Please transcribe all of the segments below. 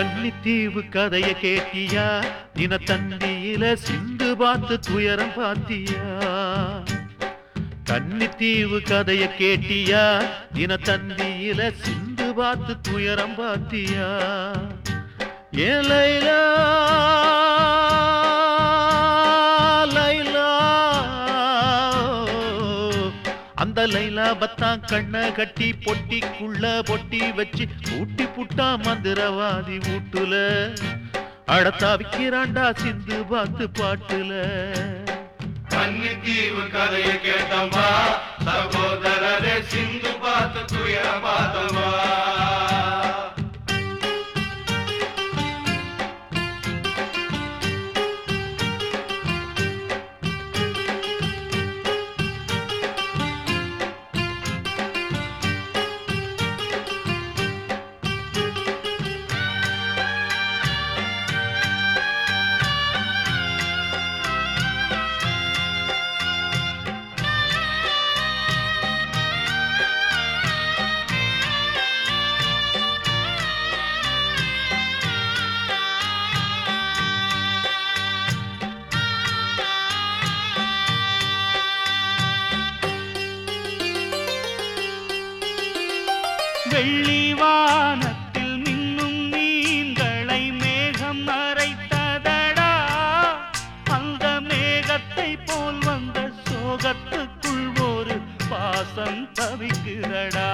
கன்னித்தீவு கதைய கேட்டியா தினத்தந்தியில சிந்து பார்த்து துயரம் பாத்தியா கன்னித்தீவு கதைய கேட்டியா தினத்தந்தியில சிந்து பார்த்து துயரம் பாத்தியா ஏ லைலா லைலா அந்த லைலா பத்தான் கண்ண கட்டி பொட்டிக்குள்ள பொட்டி வச்சு ஊட்டி புட்டா மந்திரவாதி வீட்டுல அடத்தா விக்கிறாண்டா சிந்து பார்த்து பாட்டுல கன்னித்தீவு கதையை கேட்டம்மா சகோதரரே சிந்து பார்த்து துயர பார்த்தம்மா வெள்ளி வானத்தில் மின்னும் மீன்களை மேகம் மறைத்ததடா அந்த மேகத்தை போல் வந்த சோகத்துக்குள் ஒரு பாசம் தவிக்கிறடா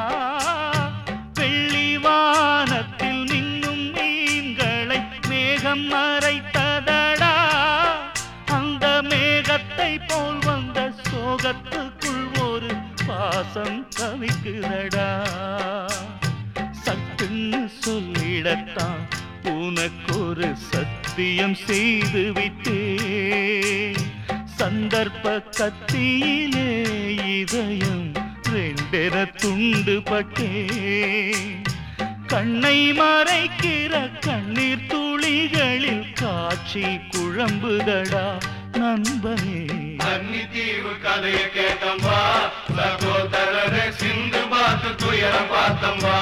வெள்ளி வானத்தில் மின்னும் மீன்களை மேகம் மறைத்ததடா அந்த மேகத்தை போல் வந்த சோகத்துக்குள் ஒரு பாசம் தவிக்குதடா சட்டுன்னு சொல்லிடத்தான் உனக்கு ஒரு சத்தியம் செய்து விட்டேன் சந்தர்ப்ப கத்தியிலே இதயம் ரெண்டென துண்டு பட்டேன் கண்ணை மறைக்கிற கண்ணீர் துளிகளில் காட்சி குழம்புதடா நண்பனே கன்னித்தீவு கதையை கேட்டம்மா சகோதரரே சிந்து பார்த்து துயர பார்த்தம்மா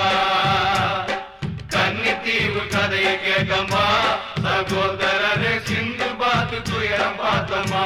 கன்னித்தீவு கதையை கேட்டம்மா சகோதரரே சிந்து பார்த்து துயர பார்த்தம்மா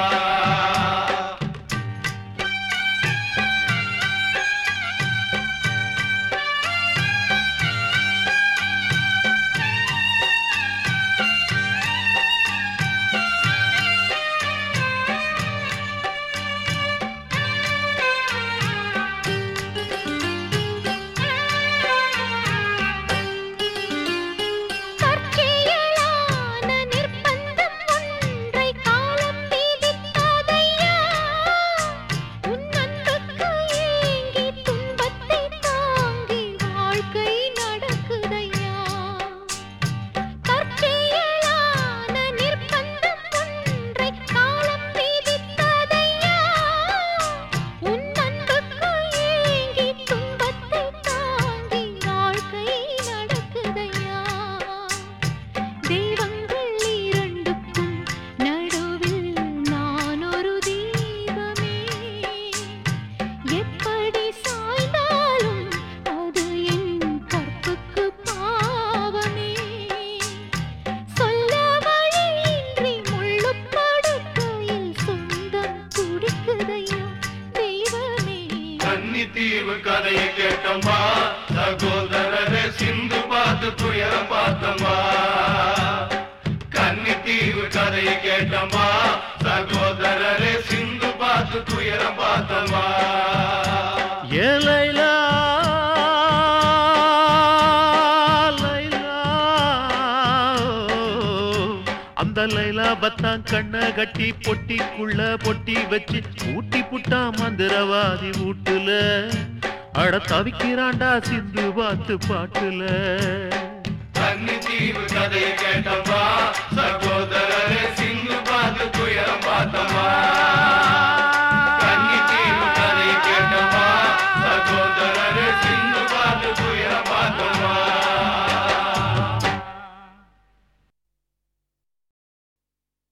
தற்செயலான நிர்பந்தம் ஒன்றை காலம் விதித்ததையா உன் அன்புக்கு ஏங்கி துன்பத்தை தாங்கி வாழ்க்கை நடக்குதையா தற்செயலான நிர்பந்தம் ஒன்றை காலம் விதித்ததையா உன் அன்புக்கு ஏங்கி துன்பத்தை தாங்கி வாழ்க்கை நடக்குதையா தெய்வங்கள் இரண்டுக்கும் நடுவில் நான் ஒரு தீபமே எப்படி சாய்ந்தாலும் அது என் கற்புக்கு பாவமே சொல்ல வழியின்றி முள்ளுப்படுக்கையில் சொந்தம் துடிக்குதையா தெய்வமே கன்னித்தீவு கதையை கேட்டம்மா சகோதரரே சிந்து பார்த்து துயர பார்த்தம்மா கன்னித்தீவு கதையை கேட்டம்மா சகோதரரே சிந்து பார்த்து துயர பார்த்தம்மா ஏ லைலா லைலா அந்த லைலா பத்தான் கண்ண கட்டி பொட்டிக்குள்ள பொட்டி வச்சு ஊட்டி புட்டா மந்திரவாதி வீட்டுல அட தவிக்கிறாண்டா சிந்து பார்த்து பாட்டுல கன்னித்தீவு கதையை கேட்டம்மா சகோதரரே சிந்து பார்த்து துயரம் பார்த்தம்மா